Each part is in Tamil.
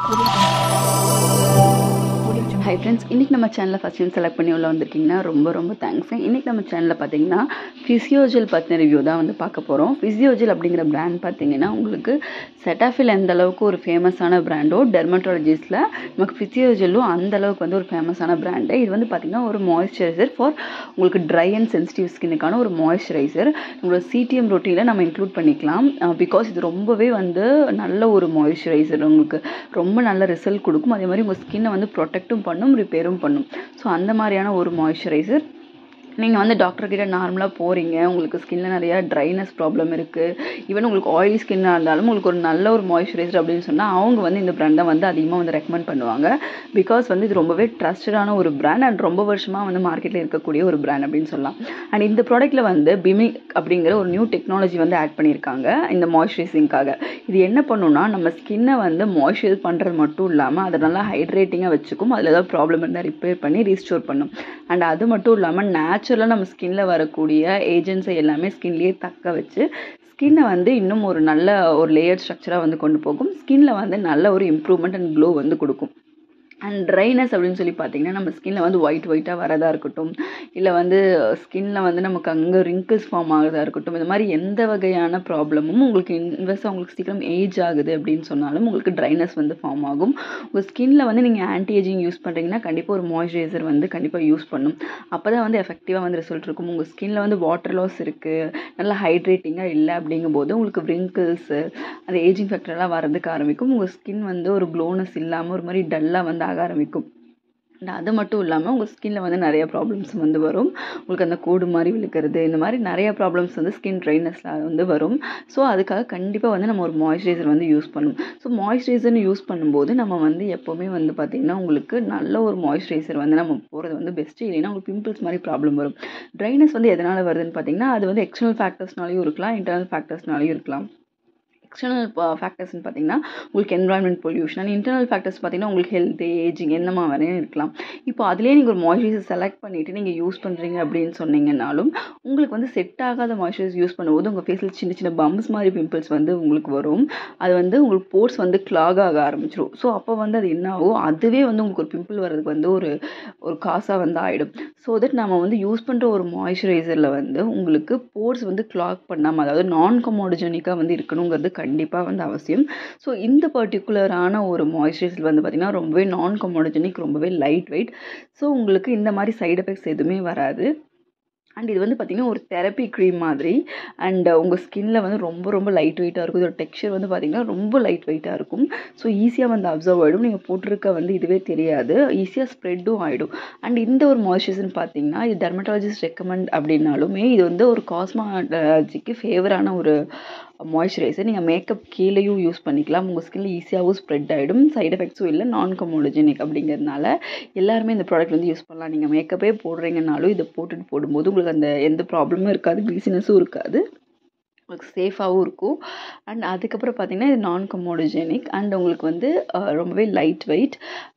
ஹை ஃப்ரெண்ட்ஸ் இன்றைக்கி நம்ம சேனலில் ஃபஸ்ட் டைம் செலக்ட் பண்ணி உள்ள வந்திருக்கீங்கன்னா ரொம்ப ரொம்ப தேங்க்ஸ் இன்றைக்கி நம்ம சேனலில் பார்த்தீங்கன்னா ஃபிசியோஜெல் பற்றின ரிவ்யூ தான் வந்து பார்க்க போகிறோம் ஃபிசியோஜெல் அப்படிங்கிற பிராண்ட் பார்த்தீங்கன்னா உங்களுக்கு செட்டாஃபில் எந்த அளவுக்கு ஒரு ஃபேமஸான பிராண்டோ டெர்மட்டாலஜிஸ்ட்டில் நமக்கு ஃபிசியோஜெல்லும் அந்த அளவுக்கு வந்து ஒரு ஃபேமஸான பிராண்டு இது வந்து பார்த்திங்கன்னா ஒரு மாய்ஸ்சரைசர் ஃபார் உங்களுக்கு ட்ரை அண்ட் சென்சிட்டிவ் ஸ்கின்னுக்கான ஒரு மாய்ஸ்சரைசர் உங்களோட சிடிஎம் ரொட்டீனில் நம்ம இன்க்ளூட் பண்ணிக்கலாம் பிகாஸ் இது ரொம்பவே வந்து நல்ல ஒரு மாய்ஸ்சரைசர் உங்களுக்கு ரொம்ப நல்ல ரிசல்ட் கொடுக்கும் அதே மாதிரி உங்கள் ஸ்கின்னை வந்து ப்ரொடெக்ட்டும் பண்ணும் ரிப்பேரும் பண்ணும் ஸோ அந்த மாதிரியான ஒரு மாய்ஸ்சரைசர் நீங்கள் வந்து டாக்டர்கிட்ட நார்மலாக போகிறீங்க உங்களுக்கு ஸ்கின்னில் நிறையா ட்ரைனஸ் ப்ராப்ளம் இருக்குது ஈவன் உங்களுக்கு ஆயிலி ஸ்கின்னாக இருந்தாலும் உங்களுக்கு ஒரு நல்ல ஒரு மாய்ஸ்சரைசர் அப்படின்னு சொன்னால் அவங்க வந்து இந்த பிராண்டை வந்து அதிகமாக வந்து ரெக்கமெண்ட் பண்ணுவாங்க பிகாஸ் வந்து இது ரொம்பவே ட்ரஸ்டடான ஒரு பிராண்ட் அண்ட் ரொம்ப வருஷமாக வந்து மார்க்கெட்டில் இருக்கக்கூடிய ஒரு பிராண்ட் அப்படின்னு சொல்லலாம் அண்ட் இந்த ப்ராடக்ட்டில் வந்து பிமிக் அப்படிங்கிற ஒரு நியூ டெக்னாலஜி வந்து ஆட் பண்ணியிருக்காங்க இந்த மாய்ஸ்சரைசிங்காக இது என்ன பண்ணுன்னா நம்ம ஸ்கின்னை வந்து மாய்ஸ்சரைஸ் பண்ணுறது மட்டும் இல்லாமல் அதை நல்லா ஹைட்ரேட்டிங்காக வச்சுக்கும் அதில் ஏதாவது ப்ராப்ளம் இருந்தால் ரிப்பேர் பண்ணி ரீஸ்டோர் பண்ணும் அண்ட் அது மட்டும் இல்லாமல் நேச்சுரலாக நம்ம ஸ்கின்ல வரக்கூடிய ஏஜென்ட்ஸை எல்லாமே ஸ்கின்லேயே தக்க வச்சு ஸ்கின்னை வந்து இன்னும் ஒரு நல்ல ஒரு லேயர் ஸ்ட்ரக்சராக வந்து கொண்டு போகும் ஸ்கின்ல வந்து நல்ல ஒரு இம்ப்ரூவ்மெண்ட் அண்ட் க்ளோ வந்து கொடுக்கும் அண்ட் ட்ரைனஸ் அப்படின்னு சொல்லி பார்த்தீங்கன்னா நம்ம ஸ்கின்ல வந்து ஒயிட் ஒயிட்டாக வரதா இருக்கட்டும் இல்லை வந்து ஸ்கின்ல வந்து நமக்கு அங்கே ரிங்கிள்ஸ் ஃபார்ம் ஆகுறதா இருக்கட்டும் இந்த மாதிரி எந்த வகையான ப்ராப்ளமும் உங்களுக்கு இன்வெஸ்ட் உங்களுக்கு சீக்கிரம் ஏஜ் ஆகுது அப்படின்னு சொன்னாலும் உங்களுக்கு ட்ரைனஸ் வந்து ஃபார்ம் ஆகும் உங்கள் ஸ்கின்ல வந்து நீங்கள் ஆன்டி ஏஜிங் யூஸ் பண்ணுறீங்கன்னா கண்டிப்பாக ஒரு மாய்ஸ்சரைசர் வந்து கண்டிப்பாக யூஸ் பண்ணும் அப்போ தான் வந்து எஃபெக்டிவாக வந்து ரிசல்ட் இருக்கும் உங்கள் ஸ்கின்ல வந்து வாட்டர் லாஸ் இருக்குது நல்லா ஹைட்ரேட்டிங்காக இல்லை அப்படிங்கும்போது உங்களுக்கு ரிங்கிள்ஸு அந்த ஏஜிங் ஃபேக்டர்லாம் வரதுக்கு ஆரம்பிக்கும் உங்கள் ஸ்கின் வந்து ஒரு க்ளோனஸ் இல்லாமல் ஒரு மாதிரி டல்லாக வந்து ஆக ஆரம்பிக்கும் அண்ட் அது மட்டும் இல்லாமல் உங்கள் ஸ்கின்ல வந்து நிறைய ப்ராப்ளம்ஸ் வந்து வரும் உங்களுக்கு அந்த கோடு மாதிரி விழுக்கிறது இந்த மாதிரி நிறைய ப்ராப்ளம்ஸ் வந்து ஸ்கின் ட்ரைனஸில் வந்து வரும் ஸோ அதுக்காக கண்டிப்பாக வந்து நம்ம ஒரு மாய்ஸ்சரைசர் வந்து யூஸ் பண்ணணும் ஸோ மாய்ஸ்சரைசர்னு யூஸ் பண்ணும்போது நம்ம வந்து எப்போவுமே வந்து பார்த்திங்கன்னா உங்களுக்கு நல்ல ஒரு மாய்ஸ்சரைசர் வந்து நம்ம போகிறது வந்து பெஸ்ட்டு இல்லைன்னா உங்களுக்கு பிம்பிள்ஸ் மாதிரி ப்ராப்ளம் வரும் ட்ரைனஸ் வந்து எதனால் வருதுன்னு பார்த்தீங்கன்னா அது வந்து எக்ஸ்டர்னல் ஃபேக்டர்ஸ்னாலையும் இருக்கலாம் இன்டர்னல் ஃபேக்டர்ஸ்னாலையும் இருக்கலாம் எக்ஸ்டர்னல் ஃபேக்டர்ஸ்னு பார்த்தீங்கன்னா உங்களுக்கு environment pollution and internal factors பார்த்தீங்கன்னா உங்களுக்கு ஹெல்த் ஏஜிங் என்னமா வரையும் இருக்கலாம் இப்போ அதிலே நீங்கள் ஒரு மாய்ஸ்சரைசர் செலக்ட் பண்ணிவிட்டு நீங்கள் யூஸ் பண்ணுறீங்க அப்படின்னு சொன்னீங்கன்னாலும் உங்களுக்கு வந்து செட் ஆகாத மாய்ஸ்சரைசர் யூஸ் பண்ணும்போது உங்கள் ஃபேஸில் சின்ன சின்ன பம்ப்ஸ் மாதிரி பிம்பிள்ஸ் வந்து உங்களுக்கு வரும் அது வந்து உங்களுக்கு போர்ஸ் வந்து கிளாக் ஆக ஆரம்பிச்சிடும் ஸோ அப்போ வந்து அது என்ன ஆகும் அதுவே வந்து உங்களுக்கு ஒரு பிம்பிள் வர்றதுக்கு வந்து ஒரு ஒரு காசாக வந்து ஆகிடும் ஸோ தட் நம்ம வந்து யூஸ் பண்ணுற ஒரு மாய்ஸ்சரைசரில் வந்து உங்களுக்கு போர்ஸ் வந்து கிளாக் பண்ணாமல் அதாவது நான் கமோடஜெனிக்காக வந்து இருக்கணுங்கிறது கண்டிப்பாக வந்து அவசியம் ஸோ இந்த பர்டிகுலரான ஒரு மாய்ஸ்சரைசர் வந்து பார்த்திங்கன்னா ரொம்பவே நான் கமோடஜெனிக் ரொம்பவே லைட் வெயிட் ஸோ உங்களுக்கு இந்த மாதிரி சைடு எஃபெக்ட்ஸ் எதுவுமே வராது அண்ட் இது வந்து பார்த்திங்கன்னா ஒரு தெரப்பி க்ரீம் மாதிரி அண்ட் உங்கள் ஸ்கின்ல வந்து ரொம்ப ரொம்ப லைட் வெயிட்டாக இருக்கும் இதோட டெக்ஸ்சர் வந்து பார்த்திங்கன்னா ரொம்ப லைட் வெயிட்டாக இருக்கும் ஸோ ஈஸியாக வந்து அப்சர்வ் ஆகிடும் நீங்கள் போட்டிருக்க வந்து இதுவே தெரியாது ஈஸியாக ஸ்ப்ரெட்டும் ஆகிடும் அண்ட் இந்த ஒரு மாய்ஸ்சரைசர்னு பார்த்தீங்கன்னா இது டெர்மட்டாலஜிஸ்ட் ரெக்கமெண்ட் அப்படின்னாலுமே இது வந்து ஒரு காஸ்மாலஜிக்கு ஃபேவரான ஒரு மாய்ஸ்சரைசர் நீங்கள் மேக்கப் கீழேயும் யூஸ் பண்ணிக்கலாம் உங்கள் ஸ்கின்ல ஈஸியாகவும் ஸ்ப்ரெட் ஆகிடும் சைட் எஃபெக்ட்ஸும் இல்லை நான் கமோலஜெனிக் அப்படிங்கிறதுனால எல்லாருமே இந்த ப்ராடக்ட் வந்து யூஸ் பண்ணலாம் நீங்கள் மேக்கப்பே போடுறீங்கனாலும் இதை போட்டுட்டு போடும்போது உங்களுக்கு அந்த எந்த ப்ராப்ளமும் இருக்காது கிளீசினஸும் இருக்காது உங்களுக்கு சேஃபாகவும் இருக்கும் அண்ட் அதுக்கப்புறம் பார்த்திங்கன்னா இது நான் கமோடஜெனிக் அண்ட் உங்களுக்கு வந்து ரொம்பவே லைட் வெயிட்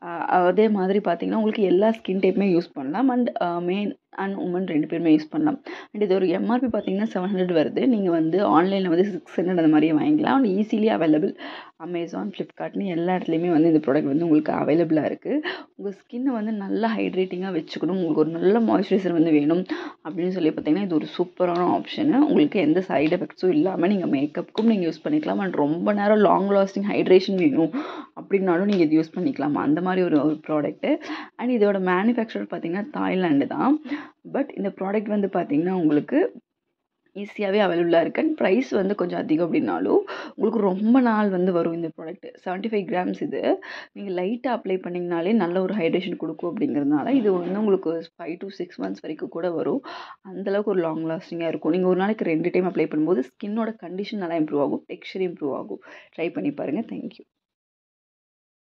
அதே மாதிரி பார்த்திங்கன்னா உங்களுக்கு எல்லா ஸ்கின் டைப்புமே யூஸ் பண்ணலாம் அண்ட் மெயின் அண்ட் உமன் ரெண்டு பேருமே யூஸ் பண்ணலாம் அண்ட் இது ஒரு எம்ஆர்பி பார்த்தீங்கன்னா செவன் ஹண்ட்ரட் வருது நீங்கள் வந்து ஆன்லைனில் வந்து சிக்ஸ் ஹண்ட்ரட் அந்த மாதிரியே வாங்கிக்கலாம் அண்ட் ஈஸிலி அவைலபிள் அமேசான் ஃப்ளிப்கார்ட்னு எல்லா இடத்துலையுமே வந்து இந்த ப்ராடக்ட் வந்து உங்களுக்கு அவைலபிளாக இருக்குது உங்கள் ஸ்கின்னை வந்து நல்லா ஹைட்ரேட்டிங்காக வச்சுக்கணும் உங்களுக்கு ஒரு நல்ல மாய்ஸ்சரைசர் வந்து வேணும் அப்படின்னு சொல்லி பார்த்தீங்கன்னா இது ஒரு சூப்பரான ஆப்ஷனு உங்களுக்கு எந்த சைடு எஃபெக்ட்ஸும் இல்லாமல் நீங்கள் மேக்கப்புக்கும் நீங்கள் யூஸ் பண்ணிக்கலாம் அண்ட் ரொம்ப நேரம் லாங் லாஸ்டிங் ஹைட்ரேஷன் வேணும் அப்படின்னாலும் நீங்கள் இது யூஸ் பண்ணிக்கலாம் அந்த மாதிரி ஒரு ஒரு ப்ராடக்ட்டு அண்ட் இதோட மேனுஃபேக்சர் பார்த்தீங்கன்னா தாய்லாண்டு தான் பட் இந்த ப்ராடக்ட் வந்து பார்த்திங்கன்னா உங்களுக்கு ஈஸியாகவே அவைலபிளாக இருக்குது அண்ட் ப்ரைஸ் வந்து கொஞ்சம் அதிகம் அப்படின்னாலும் உங்களுக்கு ரொம்ப நாள் வந்து வரும் இந்த ப்ராடக்ட் செவன்ட்டி ஃபைவ் கிராம்ஸ் இது நீங்கள் லைட்டாக அப்ளை பண்ணிங்கனாலே நல்ல ஒரு ஹைட்ரேஷன் கொடுக்கும் அப்படிங்கிறதுனால இது வந்து உங்களுக்கு ஃபைவ் டு சிக்ஸ் மந்த்ஸ் வரைக்கும் கூட வரும் அந்தளவுக்கு ஒரு லாங் லாஸ்டிங்காக இருக்கும் நீங்கள் ஒரு நாளைக்கு ரெண்டு டைம் அப்ளை பண்ணும்போது ஸ்கின்னோட கண்டிஷன் நல்லா இம்ப்ரூவ் ஆகும் டெக்ஸ்சர் இம்ப்ரூவ் ஆகும் ட்ரை பண்ணி பாருங்கள் தேங்க்யூ